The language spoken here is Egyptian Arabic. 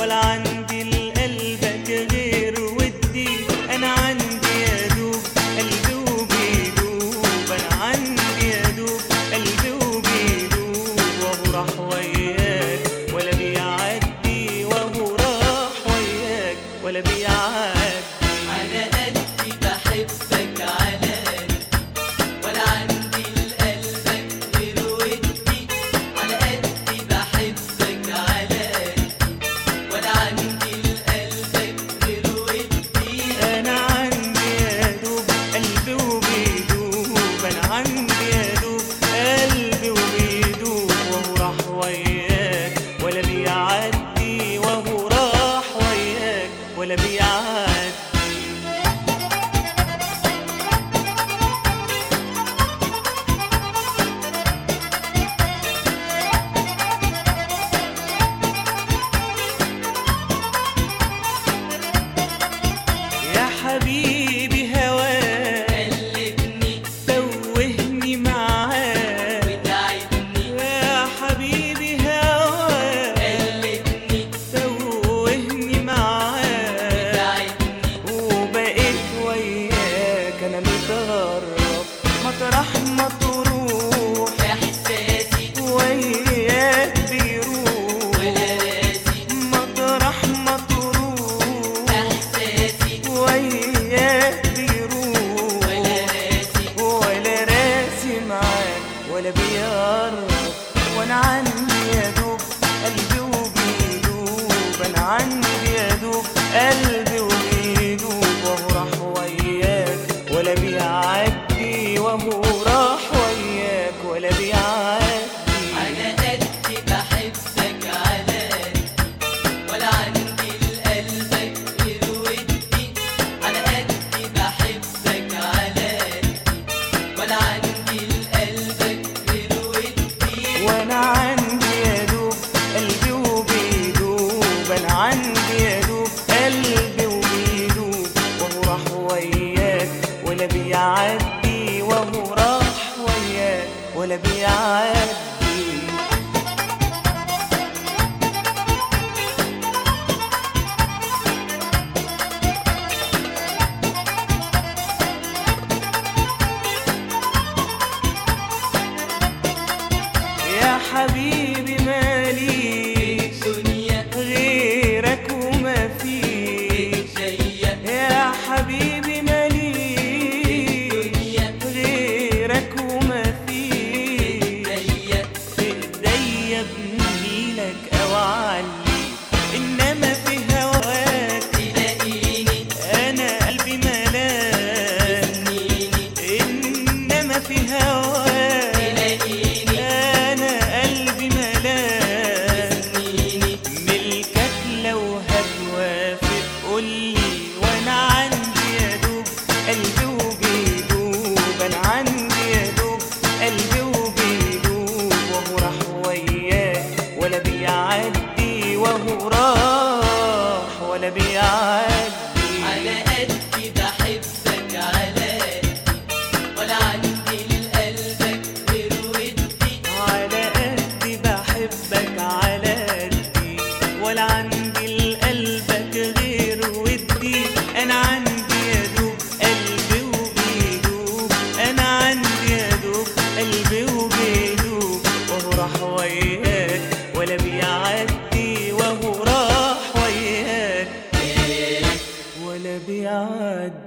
ولا عندي لقلبك غير ودي انا عندي يا دوب قلبي وبيدوب انا عندي يا دوب قلبي وبيدوب وهو راح وياك ولا بيعدي وهو راح وياك ولا بيعدي على قدي بحبك على قدي ولا عندي لقلبك غير ودي على قدي بحبك على قدي ولا عندي لقلبك غير ودي انا عندي يا دوب قلبي وبيدوب انا عندي يا دوب قلبي وبيدوب وهو راح وياك ولا بيعدي وهو راح وياك ولا بيعدي يا حبيبي هواك قلبني توهني معاك وتعبني يا حبيبي هواك قلبني توهني معاك وتعبني وبقيت وياك انا متغرب مطرح ما تروح احساسي وياك بيروح ولا راسي مطرح ما تروح احساسي وياك بيروح ولا راسي ولا راسي معاك ولا بيقرب وانا عندي يا دوب قلبي وبيدوب انا عندي يا دوب قلبي وبيدوب وهو راح وياك ولا بيعدي وهو راح وياك ولا بيعدي على قدي بحبك على قدي ولا عندي لقلبك غير ودي على قدي بحبك على قدي ولا عندي لقلبك غير ودي وانا عندي يا دوب قلبي وبيدوب انا عندي يا دوب قلبي وبيدوب وهو راح وياك ولا بيعدي وهو راح وياك ولا بيعدي يا حبيبي مالي دنيا غيرك وما فيش جاية يا حبيبي مالي دنيا غيرك وما فيش جاية في ايديا بنيلك او علي انما في هواك تلاقيني انا قلبي ملاك سنيني انما في هواك تلاقيني انا قلبي ملاك سنيني ملكك لو هتوافق قولي وانا عندي يا دوب قلبي وبيدوب انا عندي يا دوب قلبي وبيدوب وهو راح وياك ولا بيعدي وهو راح ولا بيعدي على قدي بحبك على قدي ولا عندي لقلبك غير ودي على قدي بحبك على قدي ولا عندي لقلبك غير ودي انا عندي يا دوب قلبي وبيدوب انا عندي يا دوب قلبي وبيدوب وهو راح وياك ولا بيعدي وهو راح وياك ولا بيعدي